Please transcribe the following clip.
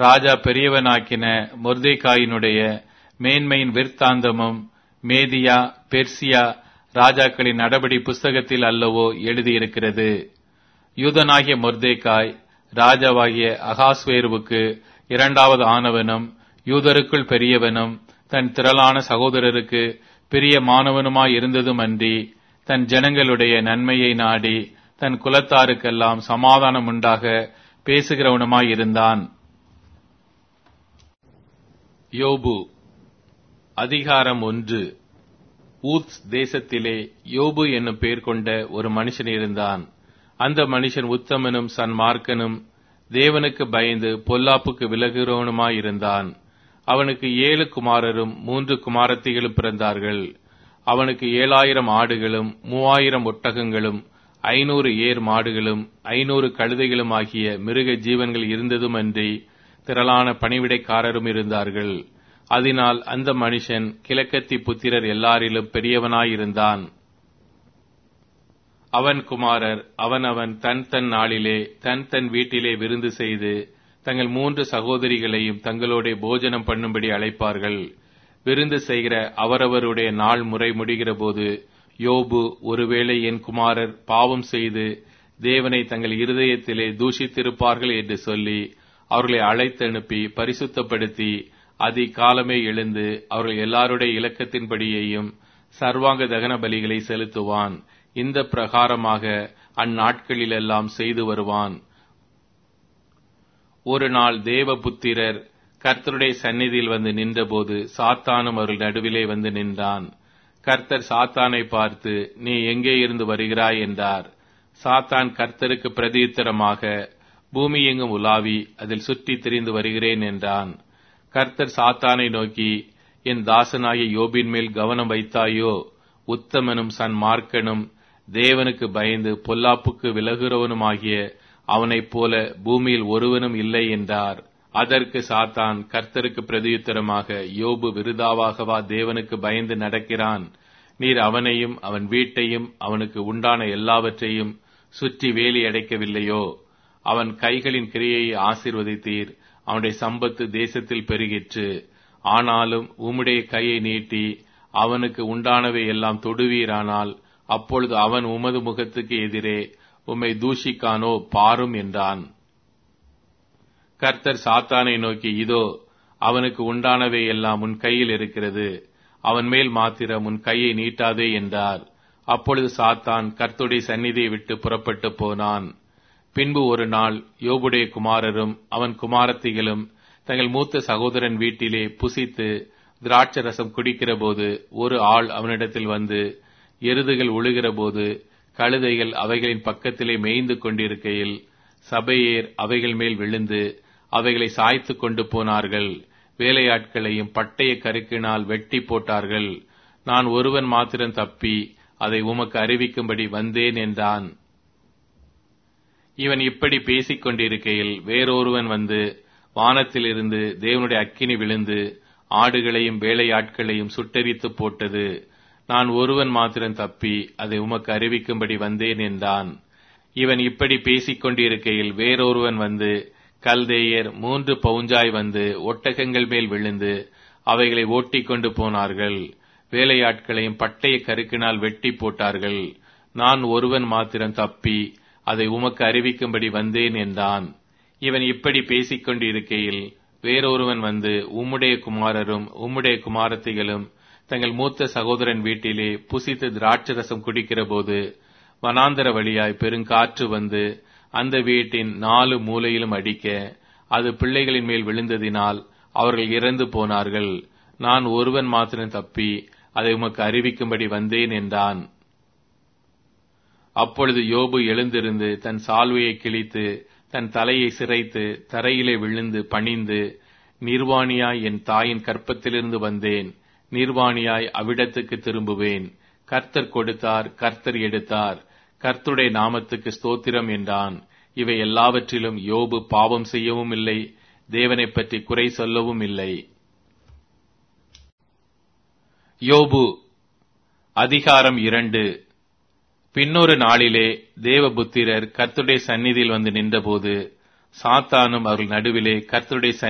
ராஜா பெரியவனாக்கின மொர்தேகாயினுடைய மேன்மையின் விற்த்தாந்தமும் Media Persia ராஜாக்களின் நடபடி புஸ்தகத்தில் அல்லவோ எழுதியிருக்கிறது யூதனாகிய மொர்தேகாய் ராஜாவாகிய அகாஸ்வேருவுக்கு இரண்டாவது ஆனவனும் யூதருக்குள் பெரியவனும் தன் திரளான சகோதரருக்கு பிரியமானவனுமாய் இருந்ததுமன்றி தன் ஜனங்களுடைய நன்மையை நாடி தன் குலத்தாருக்கெல்லாம் சமாதானம் உண்டாக பேசுகிறவனுமாய் இருந்தான் யோபு அதிகாரம் ஒன்று ஊத்ஸ் தேசத்திலே யோபு என்னும் பெயர் கொண்ட ஒரு மனுஷன் இருந்தான் அந்த மனுஷன் உத்தமனும் சன்மார்க்கனும் தேவனுக்கு பயந்து பொல்லாப்புக்கு விலகுகிறவனுமாயிருந்தான் அவனுக்கு ஏழு குமாரரும் மூன்று குமாரத்திகளும் பிறந்தார்கள் அவனுக்கு ஏழாயிரம் ஆடுகளும் மூவாயிரம் ஒட்டகங்களும் ஐநூறு ஏர் மாடுகளும் ஐநூறு கழுதைகளும் ஆகிய மிருக ஜீவன்கள் இருந்ததுமன்றி திரளான பணிவிடைக்காரரும் இருந்தார்கள் அதனால் அந்த மனுஷன் கிழக்கத்தி புத்திரர் எல்லாரிலும் பெரியவனாயிருந்தான் அவன் குமாரர் அவனவன் தன் தன் நாளிலே தன் தன் வீட்டிலே விருந்து செய்து தங்கள் மூன்று சகோதரிகளையும் தங்களோட போஜனம் பண்ணும்படி அழைப்பார்கள் விருந்து செய்கிற அவரவருடைய நாள் முறை முடிகிற போது யோபு ஒருவேளை என் குமாரர் பாவம் செய்து தேவனை தங்கள் இருதயத்திலே தூஷித்திருப்பார்கள் என்று சொல்லி அவர்களை அழைத்தனுப்பி பரிசுத்தப்படுத்தி அதிகாலமே எழுந்து அவர்கள் எல்லாருடைய இலக்கத்தின்படியேயும் சர்வாங்க தகன பலிகளை செலுத்துவான் இந்த பிரகாரமாக அந்நாட்களிலெல்லாம் செய்து வருவான் ஒரு நாள் தேவபுத்திரர் கர்த்தருடைய சந்நிதியில் வந்து நின்றபோது சாத்தானும் அவர்கள் நடுவிலே வந்து நின்றான் கர்த்தர் சாத்தானை பார்த்து நீ எங்கே இருந்து வருகிறாய் என்றார் சாத்தான் கர்த்தருக்கு பிரதியுத்தரமாக பூமி எங்கும் உலாவி அதில் சுற்றி திரிந்து வருகிறேன் என்றான் கர்த்தர் சாத்தானை நோக்கி என் தாசனாகிய யோபின் மேல் கவனம் வைத்தாயோ உத்தமனும் சன்மார்க்கனும் தேவனுக்கு பயந்து பொல்லாப்புக்கு விலகுறவனுமாகிய அவனைப் போல பூமியில் ஒருவனும் இல்லை என்றார் அதற்கு சாத்தான் கர்த்தருக்கு பிரதியுத்தரமாக யோபு விருதாவாகவா தேவனுக்கு பயந்து நடக்கிறான் நீர் அவனையும் அவன் வீட்டையும் அவனுக்கு உண்டான எல்லாவற்றையும் சுற்றி வேலி அடைக்கவில்லையோ அவன் கைகளின் கிரியையை ஆசிர்வதித்தீர் அவனுடைய சம்பத்து தேசத்தில் பெருகிற்று ஆனாலும் உம்முடைய கையை நீட்டி அவனுக்கு உண்டானவை எல்லாம் தொடுவீரானால் அப்பொழுது அவன் உமது முகத்துக்கு எதிரே உம்மை தூஷிக்கானோ பாரும் என்றான் கர்த்தர் சாத்தானை நோக்கி இதோ அவனுக்கு உண்டானவை எல்லாம் உன் கையில் இருக்கிறது அவன் மேல் மாத்திரம் உன் கையை நீட்டாதே என்றார் அப்பொழுது சாத்தான் கர்த்துடைய சந்நிதியை விட்டு புறப்பட்டு போனான் பின்பு ஒரு நாள் யோபுடைய குமாரரும் அவன் குமாரத்திகளும் தங்கள் மூத்த சகோதரன் வீட்டிலே புசித்து திராட்சரசம் குடிக்கிற போது ஒரு ஆள் அவனிடத்தில் வந்து எருதுகள் உழுகிற போது கழுதைகள் அவைகளின் பக்கத்திலே மேய்ந்து கொண்டிருக்கையில் சபையேர் அவைகள் மேல் விழுந்து அவைகளை சாய்த்து கொண்டு போனார்கள் வேலையாட்களையும் பட்டய கருக்கினால் வெட்டி போட்டார்கள் நான் ஒருவன் மாத்திரம் தப்பி அதை உமக்கு அறிவிக்கும்படி வந்தேன் என்றான் இவன் இப்படி பேசிக் கொண்டிருக்கையில் வேறொருவன் வந்து வானத்திலிருந்து தேவனுடைய அக்கினி விழுந்து ஆடுகளையும் வேலையாட்களையும் சுட்டரித்து போட்டது நான் ஒருவன் மாத்திரம் தப்பி அதை உமக்கு அறிவிக்கும்படி வந்தேன் என்றான் இவன் இப்படி பேசிக் கொண்டிருக்கையில் வேறொருவன் வந்து கல்தேயர் மூன்று பவுஞ்சாய் வந்து ஒட்டகங்கள் மேல் விழுந்து அவைகளை ஓட்டிக் கொண்டு போனார்கள் வேலையாட்களையும் பட்டய கருக்கினால் வெட்டி போட்டார்கள் நான் ஒருவன் மாத்திரம் தப்பி அதை உமக்கு அறிவிக்கும்படி வந்தேன் என்றான் இவன் இப்படி பேசிக் கொண்டிருக்கையில் வேறொருவன் வந்து உம்முடைய குமாரரும் உம்முடைய குமாரத்திகளும் தங்கள் மூத்த சகோதரன் வீட்டிலே புசித்து திராட்சரசம் குடிக்கிற போது வனாந்தர வழியாய் பெருங்காற்று வந்து அந்த வீட்டின் நாலு மூலையிலும் அடிக்க அது பிள்ளைகளின் மேல் விழுந்ததினால் அவர்கள் இறந்து போனார்கள் நான் ஒருவன் மாத்திரம் தப்பி அதை உமக்கு அறிவிக்கும்படி வந்தேன் என்றான் அப்பொழுது யோபு எழுந்திருந்து தன் சால்வையை கிழித்து தன் தலையை சிரைத்து தரையிலே விழுந்து பணிந்து நிர்வாணியாய் என் தாயின் கற்பத்திலிருந்து வந்தேன் நிர்வாணியாய் அவ்விடத்துக்கு திரும்புவேன் கர்த்தர் கொடுத்தார் கர்த்தர் எடுத்தார் கர்த்தருடைய நாமத்துக்கு ஸ்தோத்திரம் என்றான் இவை எல்லாவற்றிலும் யோபு பாவம் செய்யவும் இல்லை தேவனை பற்றி குறை சொல்லவும் இல்லை யோபு அதிகாரம் இரண்டு பின்னொரு நாளிலே தேவபுத்திரர் கர்த்தருடைய சந்நிதியில் வந்து நின்றபோது சாத்தானும் அவர்கள் நடுவிலே கர்த்தருடைய